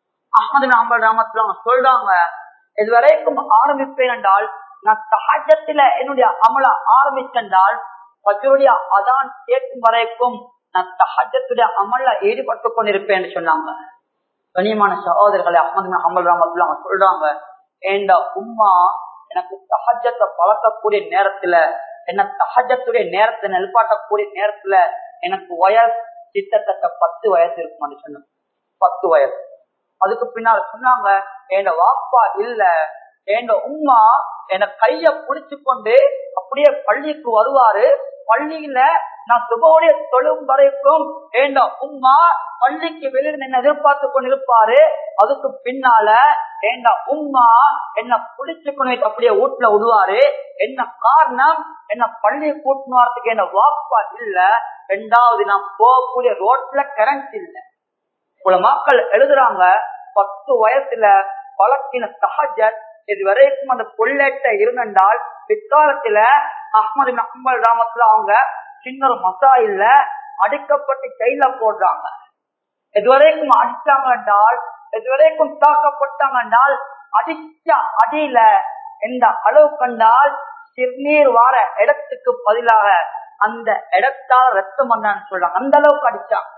அஹமது அம்பல் ராமத்துல அவங்க சொல்றாங்க இதுவரைக்கும் ஆரம்பிப்பேன் என்றால் நான் தகஜத்துல என்னுடைய அமல ஆரம்பிச்சென்றால் பஜருடைய அதான் கேட்கும் வரைக்கும் நான் தகஜத்துடைய அமல்ல ஈடுபட்டு கொண்டிருப்பேன் சொன்னாங்க கனியமான சகோதரர்களை அஹமது அமல் ராமத்துல அவங்க சொல்றாங்க ஏண்டா உம்மா எனக்கு தகஜத்தை பழக்கக்கூடிய நேரத்துல என்ன தகஜத்துடைய நேரத்தை நெல்பாட்டக்கூடிய நேரத்துல எனக்கு வயசு கிட்டத்தட்ட பத்து வயசு இருக்கும் சொன்ன பத்து வயசு அதுக்கு பின்னால் சொன்னாங்க என் வாப்பா இல்ல என் உம்மா என கைய புடிச்சு கொண்டு அப்படியே பள்ளிக்கு வருவாரு பள்ளியில நான் சுபோடைய தொழும் வரைக்கும் ஏண்ட உம்மா பள்ளிக்கு வெளியில என்ன எதிர்பார்த்து கொண்டிருப்பாரு அதுக்கு பின்னால ஏண்ட உம்மா என்ன புடிச்சு கொண்டு அப்படியே வீட்டுல விடுவாரு என்ன காரணம் என்ன பள்ளியை கூட்டினு வரதுக்கு என்ன வாப்பா இல்ல ரெண்டாவது நான் போகக்கூடிய ரோட்ல கரண்ட் இல்ல இவ்வளவு மக்கள் எழுதுறாங்க பத்து வயசுல பழக்கின சஹஜத் இது வரைக்கும் அந்த கொள்ளேட்ட இருந்தென்றால் பிற்காலத்துல அஹமது அஹ்மல் ராமத்துல அவங்க சின்ன ஒரு மசாயில்ல அடிக்கப்பட்டு கையில போடுறாங்க இதுவரைக்கும் அடிச்சாங்க என்றால் இதுவரைக்கும் தாக்கப்பட்டாங்க என்றால் அடிச்ச அடியில எந்த அளவு கண்டால் சிறுநீர் வார இடத்துக்கு பதிலாக அந்த இடத்தால ரத்தம் வந்தான்னு சொல்றாங்க அந்த அளவுக்கு அடிச்சாங்க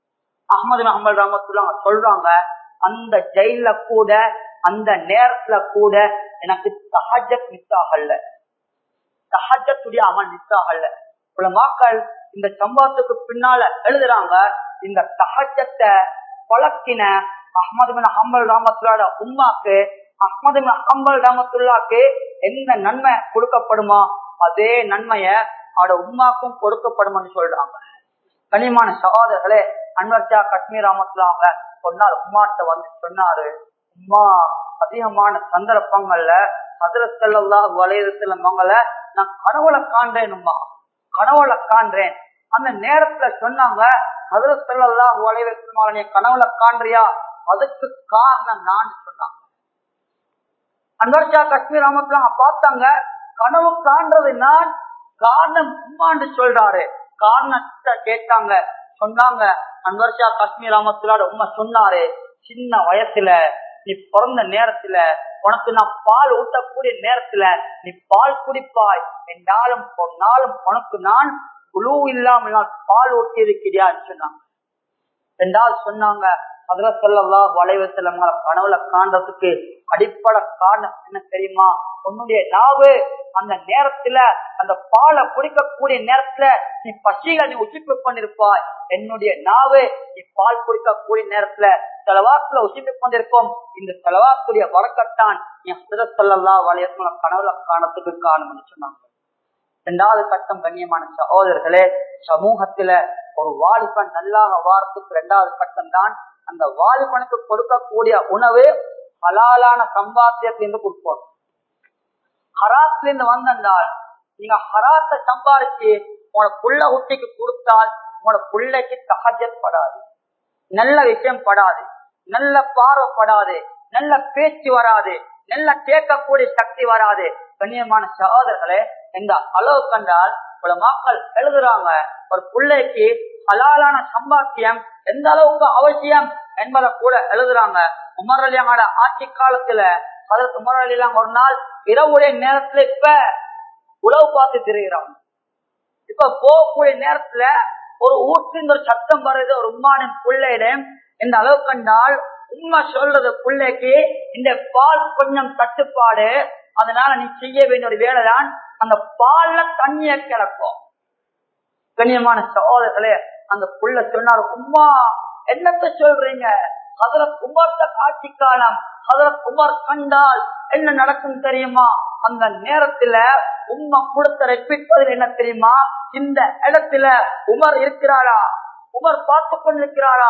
அஹமது அஹமல் ராமத்துல சொல்றாங்க அந்த ஜெயில கூட அந்த நேரத்துல கூட எனக்கு சஹஜத் மிஸ் ஆகல சஹஜத்துடைய அமல் மிஸ் ஆகல பல மக்கள் இந்த சம்பவத்துக்கு பின்னால எழுதுறாங்க இந்த சஹஜத்தை பழக்கின அஹமது பின் ஹம்பல் ராமத்துல்லாட உம்மாக்கு அஹமது பின் ஹம்பல் ராமத்துல்லாக்கு என்ன நன்மை கொடுக்கப்படுமோ அதே நன்மைய அவட உம்மாக்கும் கொடுக்கப்படும்னு சொல்றாங்க கனிமான சகோதரர்களே அன்வர்ஷா காஷ்மீர் ராமத்துலாங்க ஒரு நாள் உம்மாட்ட வந்து சொன்னாரு உம்மா அதிகமான சந்தர்ப்பங்கள்ல அதிரத்தல்லா வளையத்துல மங்களை நான் கனவுல காண்றேனும்மா கனவுல காண்றேன் அந்த நேரத்துல சொன்னாங்க அதிரத்தல்லா வளையத்துல நீ கனவுல காண்றியா அதுக்கு காரணம் நான் சொன்னாங்க அன்வர்ஷா காஷ்மீர் ராமத்துலாங்க பார்த்தாங்க கனவு காண்றது நான் காரணம் உம்மான்னு சொல்றாரு காரணத்தை கேட்டாங்க சொன்னாங்க அன்வர்ஷா காஷ்மீர் ராமத்துலாட உண்மை சொன்னாரு சின்ன வயசுல நீ பிறந்த நேரத்துல உனக்கு நான் பால் ஊட்டக்கூடிய நேரத்துல நீ பால் குடிப்பாய் என்னாலும் நாளும் உனக்கு நான் குழு இல்லாமல் நான் பால் ஊட்டி இருக்கிறியான்னு சொன்னாங்க ரெண்டாவது சொன்னாங்க அதுல சொல்லலாம் வளைவத்துல கனவுல காண்றதுக்கு அடிப்படை காரணம் என்ன தெரியுமா உன்னுடைய நாவு அந்த நேரத்துல அந்த பாலை குடிக்கக்கூடிய நேரத்துல நீ பசிகளை நீ உச்சிப்பு கொண்டிருப்பாய் என்னுடைய நாவு நீ பால் குடிக்கக்கூடிய நேரத்துல செலவாக்குல உச்சிப்பு கொண்டிருக்கும் இந்த செலவாக்குடைய வரக்கத்தான் நீ சொல்லலாம் வளையத்துல கனவுல காணத்துக்கு காரணம் சொன்னாங்க இரண்டாவது கட்டம் கண்ணியமான சகோதரர்களே சமூகத்துல ஒரு வாலிபன் நல்லாக வாரத்துக்கு இரண்டாவது கட்டம் தான் அந்த வாலிபனுக்கு கொடுக்கக்கூடிய உணவு ஹலாலான சம்பாத்தியத்திலிருந்து கொடுப்போம் ஹராத்துல இருந்து வந்தால் நீங்க ஹராத்தை சம்பாதிச்சு உங்களோட புள்ள குட்டிக்கு கொடுத்தால் உங்களோட பிள்ளைக்கு சகஜம் படாது நல்ல விஷயம் படாது நல்ல பார்வைப்படாது நல்ல பேச்சு வராது நல்ல கேட்கக்கூடிய சக்தி வராது கண்ணியமான சகோதரர்களே இந்த அளவு கண்டால் பல மக்கள் எழுதுறாங்க ஒரு பிள்ளைக்கு ஹலாலான சம்பாத்தியம் எந்த அளவுக்கு அவசியம் என்பதை கூட எழுதுறாங்க உமர் அலியாவோட ஆட்சி காலத்துல அதற்கு உமர் அலிலாம் ஒரு நாள் இரவுடைய நேரத்துல இப்ப உழவு பார்த்து திரிகிறாங்க இப்ப போகக்கூடிய நேரத்துல ஒரு ஊற்றின் ஒரு சத்தம் வருது ஒரு உம்மானின் பிள்ளையிடம் இந்த அளவு கண்டால் உண்மை சொல்றது பிள்ளைக்கு இந்த பால் கொஞ்சம் தட்டுப்பாடு அதனால நீ செய்ய வேண்டிய ஒரு வேலைதான் அந்த பால்ல தண்ணிய கிடக்கும் கண்ணியமான சகோதரர்களே அந்த புள்ள சொன்னார் உம்மா என்னத்த சொல்றீங்க அதுல குமார்த்த காட்சி காலம் அதுல குமார் கண்டால் என்ன நடக்கும் தெரியுமா அந்த நேரத்துல உம்மா கொடுத்த ரெப்பிப்பதில் என்ன தெரியுமா இந்த இடத்துல உமர் இருக்கிறாரா உமர் பார்த்து கொண்டிருக்கிறாரா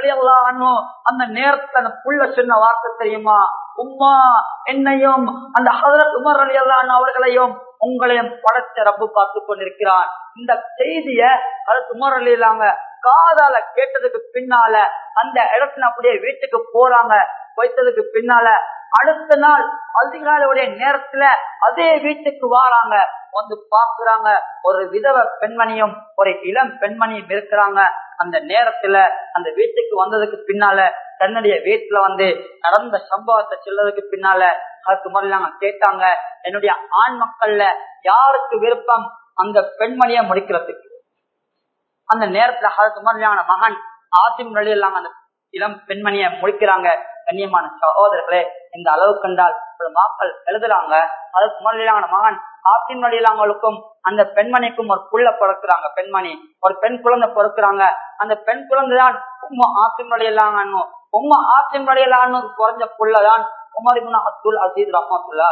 அந்த நேரத்துல அந்த புள்ள சொன்ன வார்த்தை தெரியுமா உம்மா என்னையும் அந்த ஹதரத் உமர் அலி அவர்களையும் உங்களையும் படைச்ச ரப்பு பார்த்து கொண்டிருக்கிறான் இந்த செய்திய ஹதரத் உமர் அலி காதால கேட்டதுக்கு பின்னால அந்த இடத்துல அப்படியே வீட்டுக்கு போறாங்க வைத்ததுக்கு பின்னால அடுத்த நாள் அதிகாலையுடைய நேரத்துல அதே வீட்டுக்கு வாராங்க வந்து பாக்குறாங்க ஒரு விதவ பெண்மணியும் ஒரு இளம் பெண்மணியும் இருக்கிறாங்க அந்த நேரத்துல அந்த வீட்டுக்கு வந்ததுக்கு பின்னால தன்னுடைய வீட்டுல வந்து நடந்த சம்பவத்தை சொல்லதுக்கு பின்னால அதுக்கு முறையில கேட்டாங்க என்னுடைய ஆண் மக்கள்ல யாருக்கு விருப்பம் அந்த பெண்மணியை முடிக்கிறதுக்கு அந்த நேரத்துல அதுக்கு முறையான மகன் ஆசிம் வழியெல்லாம் அந்த இளம் பெண்மணியை முடிக்கிறாங்க கண்ணியமான சகோதரர்களே இந்த அளவு கண்டால் ஒரு மாக்கள் எழுதுறாங்க அதுக்கு முறையிலான மகன் ஆசின் வழியிலாங்களுக்கும் அந்த பெண்மணிக்கும் ஒரு புள்ள பிறக்கிறாங்க பெண்மணி ஒரு பெண் குழந்தை பிறக்கிறாங்க அந்த பெண் குழந்தைதான் உம்மா ஆசின் வழியிலாங்க உம்மா ஆசின் வழியிலான்னு குறைஞ்ச புள்ளதான் உமரிமுன் அப்துல் அசீத் ரஹமத்துல்லா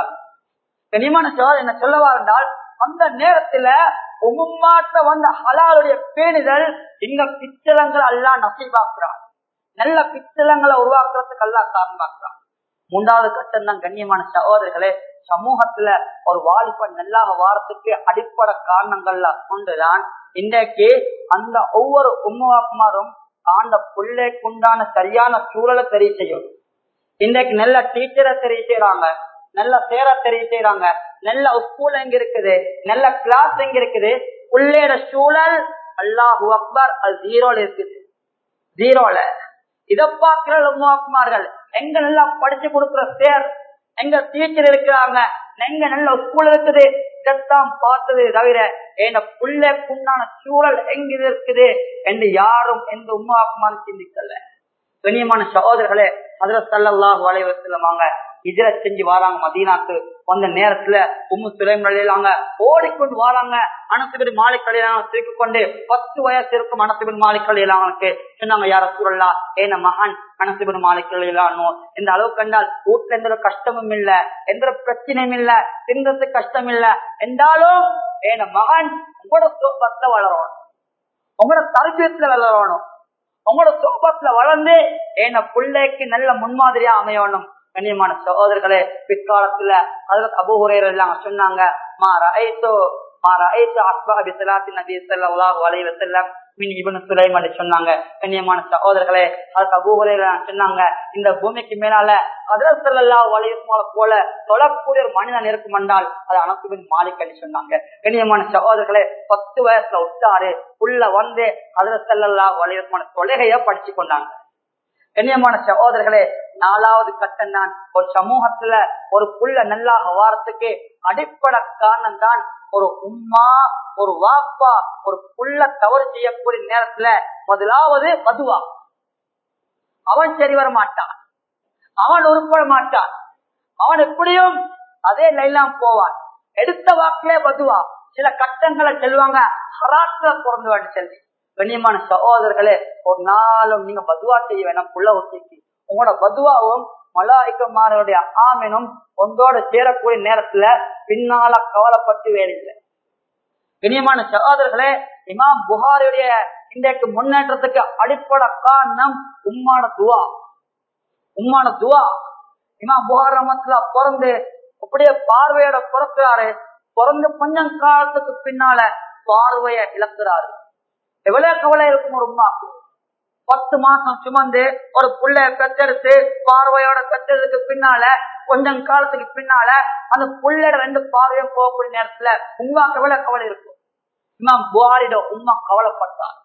கனிமான சோழர் என்ன சொல்லவா இருந்தால் அந்த நேரத்துல உம்மாட்ட வந்த ஹலாலுடைய பேணிதல் இங்க பிச்சலங்கள் எல்லாம் நசைவாக்குறான் நல்ல பிச்சலங்களை உருவாக்குறதுக்கு எல்லாம் காரணமாக்குறான் மூன்றாவது கட்டம் தான் கண்ணியமான சகோதரர்களே சமூகத்துல ஒரு வாலிபன் நல்லாக வாரத்துக்கு அடிப்படை காரணங்கள்ல கொண்டுதான் இன்றைக்கு அந்த ஒவ்வொரு உம்மாக்குமாரும் ஆண்ட பிள்ளைக்குண்டான சரியான சூழலை தெரிய செய்யும் இன்றைக்கு நல்ல டீச்சரை தெரிய செய்யறாங்க நல்ல சேர தெரிய செய்யறாங்க நல்ல ஸ்கூல் எங்க இருக்குது நல்ல கிளாஸ் எங்க இருக்குது பிள்ளையோட சூழல் அல்லாஹு அக்பர் அது ஜீரோல இருக்குது ஜீரோல இத பாக்குற உமாக்குமார்கள் எங்க நல்லா படிச்சு கொடுக்குற சேர் எங்க டீச்சர் இருக்கிறாங்க எங்க நல்ல ஸ்கூல் இருக்குது இதைத்தான் பார்த்தது தவிர என் பிள்ளைக்குண்டான சூழல் எங்க இருக்குது என்று யாரும் எந்த உமாக்குமாரும் சிந்திக்கல கண்ணியமான சகோதரர்களே அதுல சல்லாஹ் வளைவசலமாங்க இதில செஞ்சு வராங்க மதீனாக்கு வந்த நேரத்துல உம்மு சுலைமலையிலாங்க ஓடிக்கொண்டு வராங்க அனசுபின் மாலை கலையிலாங்க தூக்கி கொண்டு பத்து வயசு இருக்கும் அனசுபின் மாலை கலையிலாங்களுக்கு சொன்னாங்க யார சூழல்லா ஏன மகன் அனசுபின் மாலை கலையிலானோ இந்த அளவு கண்டால் வீட்டுல எந்த ஒரு கஷ்டமும் இல்ல எந்த ஒரு பிரச்சனையும் இல்ல தின்றதுக்கு கஷ்டம் இல்ல என்றாலும் ஏன மகன் உங்களோட சோபத்துல வளரணும் உங்களோட தரபியத்துல வளரணும் உங்களோட சோபத்துல வளர்ந்து என் பிள்ளைக்கு நல்ல முன்மாதிரியா அமையணும் கண்ணியமான சகோதரர்களே பிற்காலத்துல அதுல அபுஹுரேர் எல்லாம் சொன்னாங்க மா ரஐத்தோ மா ரஐத்து அஸ்பா பிசலாத்தி நபி ஸல்லல்லாஹு அலைஹி வஸல்லம் மின் இப்னு சுலைம் என்று சொன்னாங்க கண்ணியமான சகோதரர்களே அதுக்கு அபுஹுரேர் சொன்னாங்க இந்த பூமிக்கு மேலால ஹஜ்ரத் ஸல்லல்லாஹு அலைஹி வஸல்லம் போல தொழக்கூடிய ஒரு மனிதன் இருக்கும் என்றால் அது அனசுபின் மாலிக் என்று சொன்னாங்க கண்ணியமான சகோதரர்களே பத்து வயசுல விட்டாரு உள்ள வந்து ஹஜ்ரத் ஸல்லல்லாஹு அலைஹி வஸல்லம் தொழுகைய படிச்சு கொண்டாங்க கண்ணியமான சகோதரர்களே நாலாவது கட்டம் தான் ஒரு சமூகத்துல ஒரு புள்ள நல்லாக வாரத்துக்கு அடிப்படை காரணம் தான் ஒரு உம்மா ஒரு வாப்பா ஒரு புள்ள தவறு செய்யக்கூடிய நேரத்துல முதலாவது மதுவா அவன் சரி வர மாட்டான் அவன் உருப்பட மாட்டான் அவன் எப்படியும் அதே லைலாம் போவான் எடுத்த வாக்குல மதுவா சில கட்டங்களை செல்வாங்க ஹராத்துல பிறந்து சொல்லி கண்ணியமான சகோதரர்களே ஒரு நாளும் நீங்க பதுவா செய்ய வேணாம் புள்ள ஒத்திக்கு உங்களோட பதுவாவும் மலாய்க்கமாரோடைய ஆமெனும் ஒன்றோட சேரக்கூடிய நேரத்துல பின்னால கவலைப்பட்டு வேலையில்லை கண்ணியமான சகோதரர்களே இமாம் புகாரியுடைய இன்றைக்கு முன்னேற்றத்துக்கு அடிப்படை காரணம் உம்மான துவா உம்மான துவா இமாம் புகார் ரமத்துல பிறந்து அப்படியே பார்வையோட பிறக்கிறாரு பிறந்து கொஞ்சம் காலத்துக்கு பின்னால பார்வைய இழக்கிறாரு எவ்வளவு கவலை இருக்கும் ஒரு உமாக்கு பத்து மாசம் சுமந்து ஒரு புள்ளைய பெத்தெடுத்து பார்வையோட பெற்றதுக்கு பின்னால கொஞ்சம் காலத்துக்கு பின்னால அந்த புள்ளையோட ரெண்டு பார்வையும் போகக்கூடிய நேரத்துல உமாக்கு எவ்வளவு கவலை இருக்கும் இமாம் புகாரிட உமா கவலைப்பட்டார்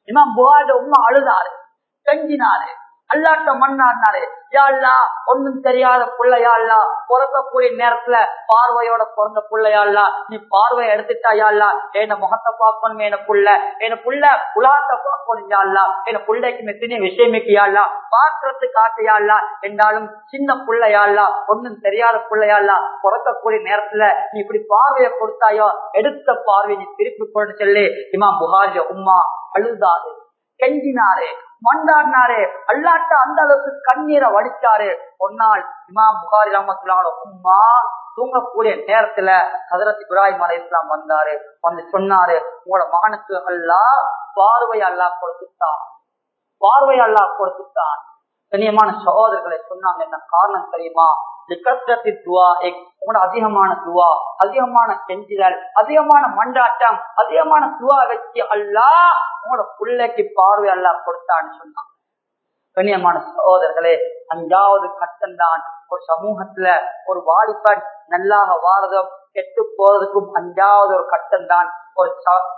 இமாம் புகாரி உண்மை அழுதாரு கெஞ்சினாரு அல்லாட்ட மண்ணாடினாரு யாழ்லா ஒண்ணும் தெரியாத பிள்ளையாள்லா பிறக்கக்கூடிய நேரத்துல பார்வையோட பிறந்த பிள்ளையாள்லா நீ பார்வையை எடுத்துட்டா யாழ்லா என்ன முகத்தை பார்க்கணும் என்ன புள்ள என்ன புள்ள உலாத்த பார்க்கணும் யாழ்லா என்ன பிள்ளைக்கு மெத்தினே விஷயமிக்கு யாழ்லா பார்க்கறதுக்கு ஆசையாள்லா என்றாலும் சின்ன பிள்ளையாள்லா ஒண்ணும் தெரியாத பிள்ளையாள்லா பிறக்கக்கூடிய நேரத்துல நீ இப்படி பார்வையை கொடுத்தாயோ எடுத்த பார்வை நீ திருப்பி கொண்டு சொல்லி இமாம் புகாரிய உம்மா அழுதாரு கெஞ்சினாரு மண்டாடினாரு அல்லாட்ட அந்த அளவுக்கு கண்ணீரை வடிச்சாரு ஒரு நாள் இமாம் புகாரி ரஹமத்துல்லாவோட உம்மா தூங்கக்கூடிய நேரத்துல ஹதரத் இப்ராஹிம் அலை இஸ்லாம் வந்தாரு வந்து சொன்னாரு உங்களோட மகனுக்கு அல்லா பார்வை அல்லா கொடுத்துட்டான் பார்வை அல்லா கொடுத்துட்டான் கண்ணியமான சகோதரர்களை சொன்னாங்க என்ன காரணம் தெரியுமா உங்களோட அதிகமான துவா அதிகமான செஞ்சுதல் அதிகமான மண்டாட்டம் அதிகமான துவா வச்சு அல்லா உங்களோட பிள்ளைக்கு பார்வை அல்லா கொடுத்தான்னு சொன்னாங்க கண்ணியமான சகோதரர்களே அஞ்சாவது கட்டம் தான் ஒரு சமூகத்துல ஒரு வாலிபன் நல்லாக வாரதும் கெட்டு போறதுக்கும் அஞ்சாவது ஒரு கட்டம் தான் ஒரு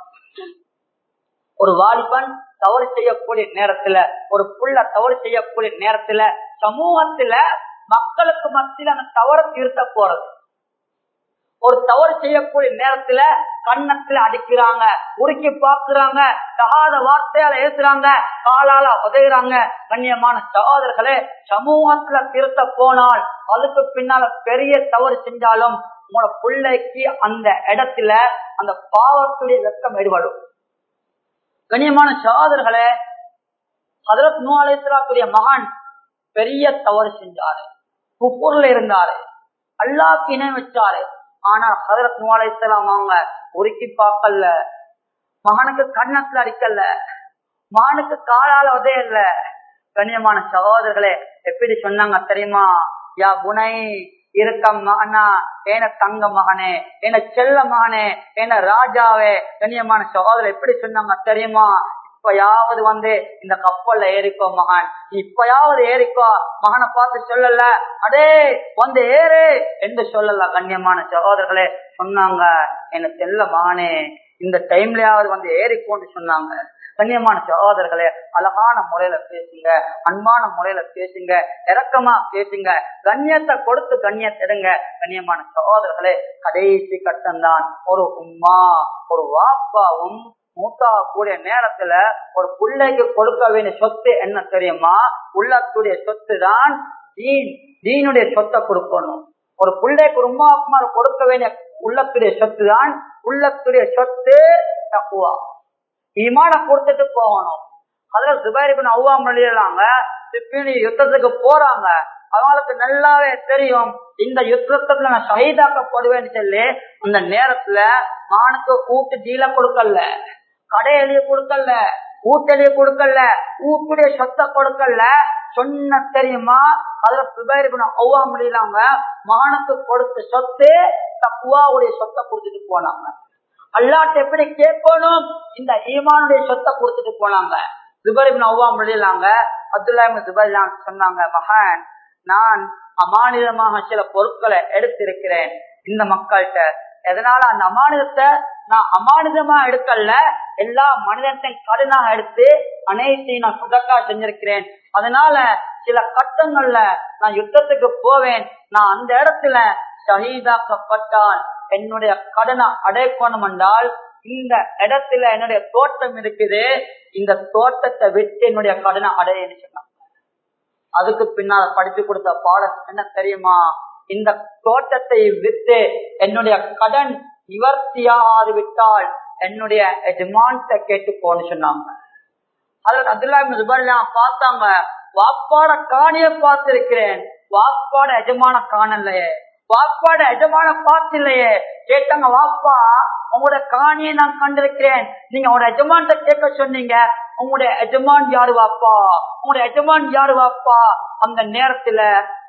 ஒரு வாலிபன் தவறு செய்யக்கூடிய நேரத்துல ஒரு புள்ள தவறு செய்யக்கூடிய நேரத்துல சமூகத்துல மக்களுக்கு மத்தியில் அந்த தவறை திருத்த போறது ஒரு தவறு செய்யக்கூடிய நேரத்துல கண்ணத்துல அடிக்கிறாங்க உருக்கி பாக்குறாங்க தகாத வார்த்தையால ஏசுறாங்க காலால உதவுறாங்க கண்ணியமான சகோதரர்களே சமூகத்துல திருத்த போனால் அதுக்கு பின்னால பெரிய தவறு செஞ்சாலும் உங்களோட பிள்ளைக்கு அந்த இடத்துல அந்த பாவத்துடைய வெக்கம் எடுபடும் கண்ணியமான சகோதரர்களே ஹதரத் நூலேஸ்வராக்குரிய மகான் பெரிய தவறு செஞ்சாரு குப்பூர்ல இருந்தாரு அல்லாக்கு இணை வச்சாரு ஆனா ஹதரத் நூலேஸ்வரம் அவங்க உருக்கி பார்க்கல மகனுக்கு கண்ணத்துல அடிக்கல மகனுக்கு காலால உதயல்ல கண்ணியமான சகோதரர்களே எப்படி சொன்னாங்க தெரியுமா யா குணை இருக்கம் மகனா ஏன தங்க மகனே என செல்ல மகனே என ராஜாவே கண்ணியமான சகோதரர் எப்படி சொன்னாங்க தெரியுமா இப்பயாவது வந்து இந்த கப்பல்ல ஏறிக்கோ மகன் இப்பயாவது ஏறிக்கோ மகனை பார்த்து சொல்லல அடே வந்து ஏறு என்று சொல்லல கண்ணியமான சகோதரர்களே சொன்னாங்க என்ன செல்ல மகனே இந்த டைம்லயாவது வந்து ஏறிக்கோன்னு சொன்னாங்க கண்ணியமான சகோதரர்களே அழகான முறையில பேசுங்க அன்பான முறையில பேசுங்க இறக்கமா பேசுங்க கண்ணியத்தை கொடுத்து கண்ணியத்தை எடுங்க கண்ணியமான சகோதரர்களே கடைசி கட்டம்தான் ஒரு உம்மா ஒரு வாப்பாவும் மூத்தாகக்கூடிய நேரத்துல ஒரு பிள்ளைக்கு கொடுக்க வேண்டிய சொத்து என்ன தெரியுமா உள்ளத்துடைய சொத்து தான் தீன் தீனுடைய சொத்தை கொடுக்கணும் ஒரு பிள்ளைக்கு ரொம்ப கொடுக்க வேண்டிய உள்ளத்துடைய சொத்து தான் உள்ளத்துடைய சொத்து தக்குவா ஈமான கொடுத்துட்டு போகணும் அதுல சுபேரிபின் அவ்வாம் எழுதிடலாங்க சிப்பினி யுத்தத்துக்கு போறாங்க அவங்களுக்கு நல்லாவே தெரியும் இந்த யுத்தத்துல நான் சகிதாக்கப்படுவேன்னு சொல்லி அந்த நேரத்துல மானுக்கு கூட்டு ஜீல கொடுக்கல கடை எழுதி கொடுக்கல ஊட்டெழுதி கொடுக்கல ஊட்டுடைய சொத்தை கொடுக்கல சொன்ன தெரியுமா அதுல சுபேரிபின் அவ்வாம் எழுதினாங்க மானுக்கு கொடுத்த சொத்து தக்குவாவுடைய சொத்தை கொடுத்துட்டு போனாங்க அல்லாட்ட எப்படி கேட்கணும் இந்த ஈமானுடைய சொத்தை கொடுத்துட்டு போனாங்க ஜுபரிபின் அவ்வாம் எழுதினாங்க அப்துல்லா ஜுபர் சொன்னாங்க மகன் நான் அமானிதமாக சில பொருட்களை எடுத்திருக்கிறேன் இந்த மக்கள்கிட்ட எதனால அந்த அமானிதத்தை நான் அமானிதமா எடுக்கல எல்லா மனிதத்தையும் கடனாக எடுத்து அனைத்தையும் நான் சுதக்கா செஞ்சிருக்கிறேன் அதனால சில கட்டங்கள்ல நான் யுத்தத்துக்கு போவேன் நான் அந்த இடத்துல ஷஹீதாக்கப்பட்டால் என்னுடைய கடனை அடைக்கணும் என்றால் இந்த இடத்துல என்னுடைய தோட்டம் இருக்குது இந்த தோட்டத்தை விட்டு என்னுடைய கடனை அடைய சொன்னாங்க அதுக்கு பின்னால் படிச்சு கொடுத்த பாடம் என்ன தெரியுமா இந்த தோட்டத்தை விட்டு என்னுடைய கடன் நிவர்த்தியாகாது விட்டால் என்னுடைய எஜமான்கிட்ட கேட்டு போன்னு சொன்னாங்க அதுல அப்துல்லா பார்த்தாங்க வாப்பாட காணிய பார்த்திருக்கிறேன் வாப்பாட எஜமான காணலையே வாப்பாட எஜமான பார்த்தில்லையே கேட்டாங்க வாப்பா உங்களோட காணியை நான் கண்டிருக்கிறேன் நீங்க உங்களோட எஜமான்கிட்ட கேட்க சொன்னீங்க உங்களுடைய எஜமான் யாரு வாப்பா உங்களுடைய எஜமான் யாரு வாப்பா அந்த நேரத்துல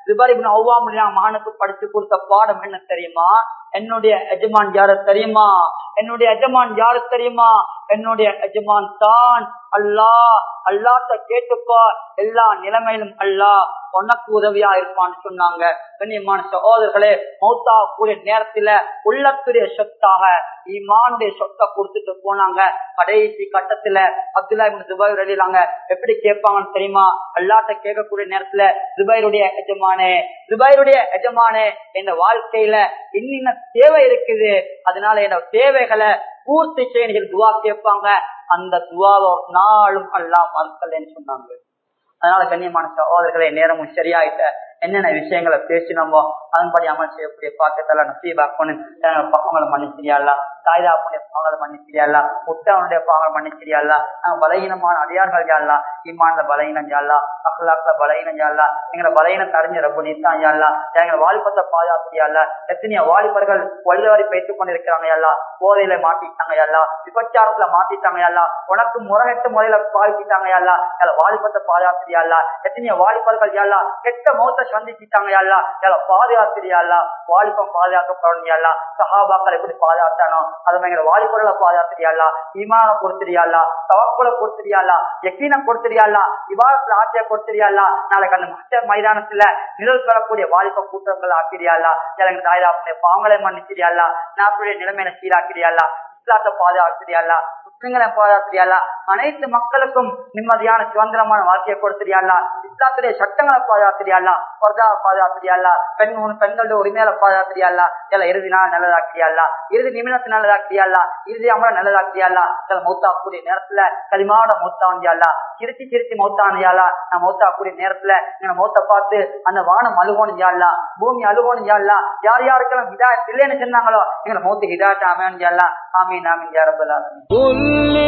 ஜுபரிபின் அவ்வாமுடியா மகனுக்கு படிச்சு கொடுத்த பாடம் என்ன தெரியுமா என்னுடைய எஜமான் யாரு தெரியுமா என்னுடைய எஜமான் யாரு தெரியுமா என்னுடைய எஜமான் தான் அல்லாஹ் அல்லாத்த கேட்டுப்பா எல்லா நிலைமையிலும் அல்லாஹ் உனக்கு உதவியா இருப்பான்னு சொன்னாங்க கண்ணியமான சகோதரர்களே மௌத்தா கூடிய நேரத்துல உள்ளத்துடைய சொத்தாக ஈமானுடைய சொத்தை கொடுத்துட்டு போனாங்க கடைசி கட்டத்துல அப்துல்லா துபாய் எழுதிலாங்க எப்படி கேட்பாங்கன்னு தெரியுமா அல்லாட்ட கேட்கக்கூடிய நேரத்துல துபாயருடைய எஜமானே துபாயருடைய எஜமானே என் வாழ்க்கையில இன்னின்ன தேவை இருக்குது அதனால என்ன தேவைகளை பூர்த்தி செய்ய துவா கேட்பாங்க அந்த துவாவை நாளும் எல்லாம் மறுக்கலன்னு சொன்னாங்க அதனால கண்ணியமான சகோதரர்களை நேரமும் சரியாயிட்ட என்னென்ன விஷயங்களை பேசினோமோ அதன்படி அமல் செய்யக்கூடிய பாக்கத்தெல்லாம் நசீபாக்கணும் பக்கங்களை மன்னிச்சிரியாளா தாய்தாப்புடைய பாவங்களை மன்னிச்சிரியாளா முட்டவனுடைய பாவங்களை மன்னிச்சிரியாளா பலகீனமான அடியார்கள் யாழ்லா இம்மான்ல பலகீனம் யாழ்லா அகலாக்ல பலகீனம் யாழ்லா எங்களை பலகீனம் தடைஞ்ச ரப்பு நீத்தான் யாழ்லா எங்களை வாலிபத்தை பாதுகாப்பியாள்லா எத்தனையோ வாலிபர்கள் வழிவாரி பேசிக் கொண்டிருக்கிறாங்க யாழ்லா போதையில மாட்டிட்டாங்க யாழ்லா விபச்சாரத்துல மாட்டிட்டாங்க யாழ்லா உனக்கு முறைகெட்ட முறையில பாதிச்சிட்டாங்க யாழ்லா எங்களை வாலிபத்தை பாதுகாப்பியாள்லா எத்தனையோ வாலிபர்கள் யாழ்லா கெட்ட மௌத்த சந்திச்சுட்டாங்க யாழ்லா எங்களை பாதுகாத்திரியாள்லா வாலிபம் பாதுகாக்கப்படணும் யாழ்லா சஹாபாக்கள் எப்படி பாதுகாத்தானோ அது எங்களை வாலிபர்களை பாதுகாத்திரியாள்லா ஈமான கொடுத்துறியாள்லா தவக்குல கொடுத்துறியாள்லா எக்கீன கொடுத்துறியாள்லா விவாதத்துல ஆட்சியை கொடுத்துறியாள்லா நாளைக்கு அந்த மற்ற மைதானத்துல நிழல் பெறக்கூடிய வாலிப கூட்டங்கள் ஆக்கிறியாள்லா எனக்கு தாய்தாப்புடைய பாவங்களை மன்னிச்சிரியாள்லா நாட்டுடைய நிலைமையில சீராக்கிறியாள்லா இஸ்லாத்தை பாதுகாக்கிறியாள்லா முஸ்லிம்களை பாதுகாத்திரியாளா அனைத்து மக்களுக்கும் நிம்மதியான சுதந்திரமான வாழ்க்கையை கொடுத்திரியாளா இஸ்லாத்துடைய சட்டங்களை பாதுகாத்திரியாளா பொருதாவை பாதுகாத்திரியாளா பெண் பெண்களுடைய உரிமையில பாதுகாத்திரியாளா இல்ல இறுதி நாள் நல்லதாக்கிறியாளா இறுதி நிமிடத்து நல்லதாக்கிறியாளா இறுதி அமரம் நல்லதாக்கிறியாளா சில மௌத்தாக்கூடிய நேரத்துல களிமாவோட மௌத்தாண்டியாளா சிரிச்சு சிரிச்சு மௌத்தானியாளா நான் மௌத்தாக்கூடிய நேரத்துல எங்க மௌத்த பார்த்து அந்த வானம் அழுகோணும் யாழ்லா பூமி அழுகோணும் யாழ்லா யார் யாருக்கெல்லாம் ஹிதாயத் இல்லைன்னு சொன்னாங்களோ எங்களை மௌத்து ஹிதாயத் அமையான் யாழ்லா ஆமீன் ஆமீன் யாரபுல்லா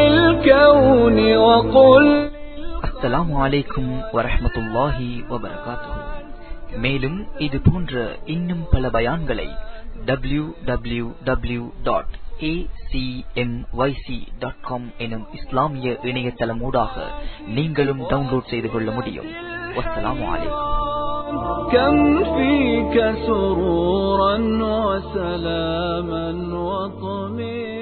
للكون وقل அஸ்ஸலாமு அலைக்கும் வரஹ்மத்துல்லாஹி வபரகாத்துஹு மேலும் இது போன்ற இன்னும் பல பயான்களை டபிள்யூ டபிள்யூ டபிள்யூ டாட் எனும் இஸ்லாமிய இணையதளமூடாக நீங்களும் டவுன்லோட் செய்து கொள்ள முடியும் வஸ்ஸலாமு அலைக்கும் كم فيك سرورا وسلاما وطمئنا